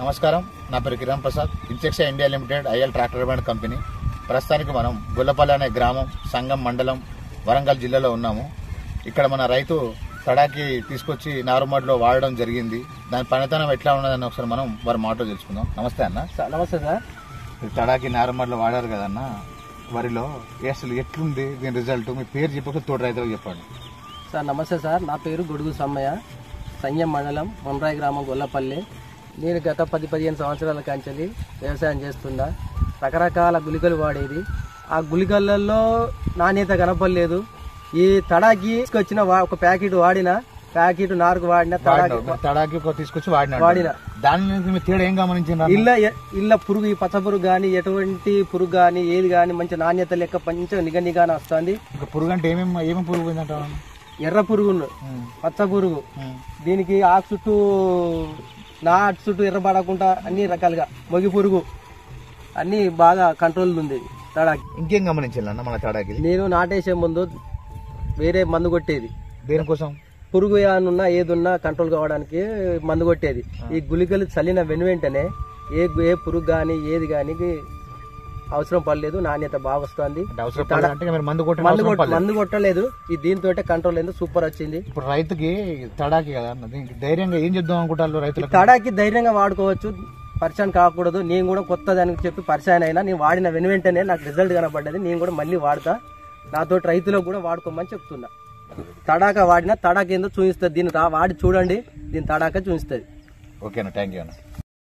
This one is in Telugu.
నమస్కారం నా పేరు కిరణ్ ప్రసాద్ ఇన్సెక్సా India limited IL tractor brand company ప్రస్తుతానికి మనం గుల్లపల్లి అనే గ్రామం సంగం మండలం వరంగల్ జిల్లాలో ఉన్నాము ఇక్కడ మన రైతు తడాకి తీసుకొచ్చి నారుమడిలో వాడడం జరిగింది దాని పనితనం ఎట్లా ఉన్నదని ఒకసారి మనం వారి మాటలో తెలుసుకుందాం నమస్తే అన్న సార్ నమస్తే సార్ ఈ తడాకి నారుమడిలో వాడారు కదన్న వరిలో ఏ అసలు ఎట్లుంది దీని రిజల్ట్ మీ పేరు చెప్పక తోటి రైతులకు చెప్పండి సార్ నమస్తే సార్ నా పేరు గొడుగు సమ్మయ్య సంయం మండలం మొన్రాయి గ్రామం గొల్లపల్లి నేను గత పది పదిహేను సంవత్సరాల కాంచెలి వ్యవసాయం చేస్తున్నా రకరకాల గుళికలు వాడేది ఆ గుళికలలో నాణ్యత కనపడలేదు ఈ తడాకి తీసుకొచ్చిన వా- ఒక ప్యాకెట్ వాడిన ప్యాకెట్ నారుకు వాడిన తడాకి వాడినావు. తడాకి ఒక తీసుకొచ్చి వాడిన వాడిన. దాని నుంచి మీరు తేడా ఏం గమనించిన ఇళ్ళ ఇళ్ళ పురుగు ఈ పచ్చ పురుగు కానీ ఎటువంటి పురుగు కానీ ఏది కానీ మంచి నాణ్యత లెక్క మంచిగా నిగ నిగానే వస్తుంది ఇంకా పురుగు అంటే ఏమేమి ఏమేమి పురుగు పోయిందంట ఎర్ర పురుగు పచ్చ పురుగు దీనికి ఆకు చుట్టూ నా అటు చుట్టూ ఎర్రబడకుండా అన్ని రకాలుగా మొగి పురుగు అన్ని బాగా కంట్రోల్ ఉంది తడాకి ఇంకేం గమనించాలన్న మన తడాకి నేను నాటేసే ముందు వేరే మందు కొట్టేది దేనికోసం పురుగు ఏమన్నా ఏదున్నా కంట్రోల్ కావడానికి మందు కొట్టేది ఈ గుళికలు చల్లిన వెను వెంటనే ఏ ఏ పురుగు కానీ ఏది కానీ అవసరం పడలేదు నాణ్యత బాగా వస్తుంది అంటే అవసరం పడదంటే ఇంకా మీరు మందు కొట్టిన మందు అవసరం కొట్ట పడలేదు. మందు కొట్టలేదు ఈ దీంతో కంట్రోల్ అయింది సూపర్ వచ్చింది ఇప్పుడు రైతుకి తడాకి కదా అన్న దీనికి ధైర్యంగా ఏం చెప్దాం అనుకుంటారు రైతులకు తడాకి ధైర్యంగా వాడుకోవచ్చు పరిచయం కాకూడదు నేను కూడా కొత్త దానికి చెప్పి పరిచయం అయినా నేను వాడిన వెను వెంటనే నాకు రిజల్ట్ కనబడ్డది నేను కూడా మళ్ళీ వాడతా నాతో రైతులకు కూడా వాడుకోమని చెప్తున్నా తడాక వాడినా తడాక ఏందో చూపిస్తుంది దీన్ని రా- వాడి చూడండి దీని తడాక చూపిస్తుంది ఓకేనా థ్యాంక్ యూ అన్న